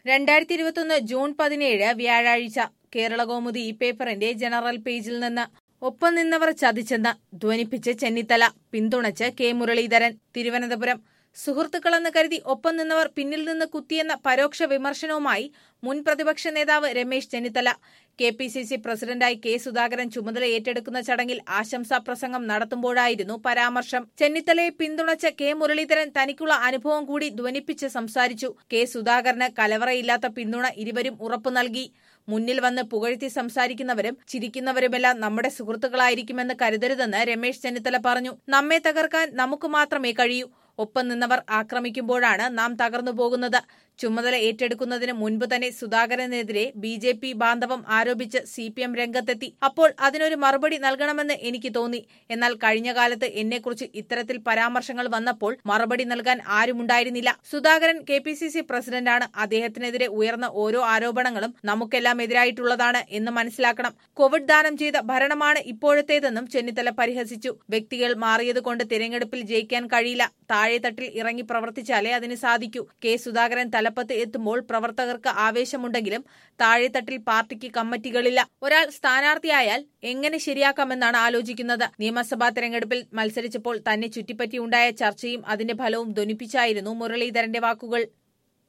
രണ്ടായിരത്തി ഇരുപത്തൊന്ന് ജൂൺ പതിനേഴ് വ്യാഴാഴ്ച കേരളകൗമുദി ഈ പേപ്പറിന്റെ ജനറൽ പേജിൽ നിന്ന് ഒപ്പം നിന്നവർ ചതിച്ചെന്ന് ധ്വനിപ്പിച്ച് ചെന്നിത്തല പിന്തുണച്ച് കെ മുരളീധരൻ തിരുവനന്തപുരം സുഹൃത്തുക്കളെന്ന് കരുതി ഒപ്പം നിന്നവർ പിന്നിൽ നിന്ന് കുത്തിയെന്ന പരോക്ഷ വിമർശനവുമായി മുൻ പ്രതിപക്ഷ നേതാവ് Ramesh Chennithala K P C C പ്രസിഡന്റായി കെ സുധാകരൻ ചുമതല ഏറ്റെടുക്കുന്ന ചടങ്ങിൽ ആശംസാ പ്രസംഗം നടത്തുമ്പോഴായിരുന്നു പരാമർശം ചെന്നിത്തലയെ പിന്തുണച്ച കെ മുരളീധരൻ തനിക്കുള്ള അനുഭവം കൂടി ധ്വനിപ്പിച്ച് സംസാരിച്ചു കെ സുധാകരന് കലവറയില്ലാത്ത പിന്തുണ ഇരുവരും ഉറപ്പു നൽകി മുന്നിൽ വന്ന് പുകഴ്ത്തി സംസാരിക്കുന്നവരും ചിരിക്കുന്നവരുമെല്ലാം നമ്മുടെ സുഹൃത്തുക്കളായിരിക്കുമെന്ന് കരുതരുതെന്ന് രമേശ് ചെന്നിത്തല പറഞ്ഞു നമ്മെ തകർക്കാൻ നമുക്ക് മാത്രമേ കഴിയൂ ഒപ്പം നിന്നവർ ആക്രമിക്കുമ്പോഴാണ് നാം തകർന്നു പോകുന്നത് ചുമതല ഏറ്റെടുക്കുന്നതിന് മുൻപ് തന്നെ സുധാകരനെതിരെ ബി ജെ പി ബാന്ധവം ആരോപിച്ച് സി പി എം രംഗത്തെത്തി അപ്പോൾ അതിനൊരു മറുപടി നൽകണമെന്ന് എനിക്ക് തോന്നി എന്നാൽ കഴിഞ്ഞ കാലത്ത് എന്നെക്കുറിച്ച് ഇത്തരത്തിൽ പരാമർശങ്ങൾ വന്നപ്പോൾ മറുപടി നൽകാൻ ആരുമുണ്ടായിരുന്നില്ല Sudhakaran K P C C പ്രസിഡന്റാണ് അദ്ദേഹത്തിനെതിരെ ഉയർന്ന ഓരോ ആരോപണങ്ങളും നമുക്കെല്ലാം എതിരായിട്ടുള്ളതാണ് എന്ന് മനസ്സിലാക്കണം കോവിഡ് ദാനം ചെയ്ത ഭരണമാണ് ഇപ്പോഴത്തേതെന്നും ചെന്നിത്തല പരിഹസിച്ചു വ്യക്തികൾ മാറിയതുകൊണ്ട് തിരഞ്ഞെടുപ്പിൽ ജയിക്കാൻ കഴിയില്ല താഴെത്തട്ടിൽ ഇറങ്ങി പ്രവർത്തിച്ചാലേ അതിന് സാധിക്കൂ കെ സുധാകരൻ തലപ്പത്ത് എത്തുമ്പോൾ പ്രവർത്തകർക്ക് ആവേശമുണ്ടെങ്കിലും താഴെത്തട്ടിൽ പാർട്ടിക്ക് കമ്മിറ്റികളില്ല ഒരാൾ സ്ഥാനാർത്ഥിയായാൽ എങ്ങനെ ശരിയാക്കാമെന്നാണ് ആലോചിക്കുന്നത് നിയമസഭാ തെരഞ്ഞെടുപ്പിൽ മത്സരിച്ചപ്പോൾ തന്നെ ചുറ്റിപ്പറ്റിയുണ്ടായ ചർച്ചയും അതിന്റെ ഫലവും ധ്വനിപ്പിച്ചായിരുന്നു മുരളീധരന്റെ വാക്കുകൾ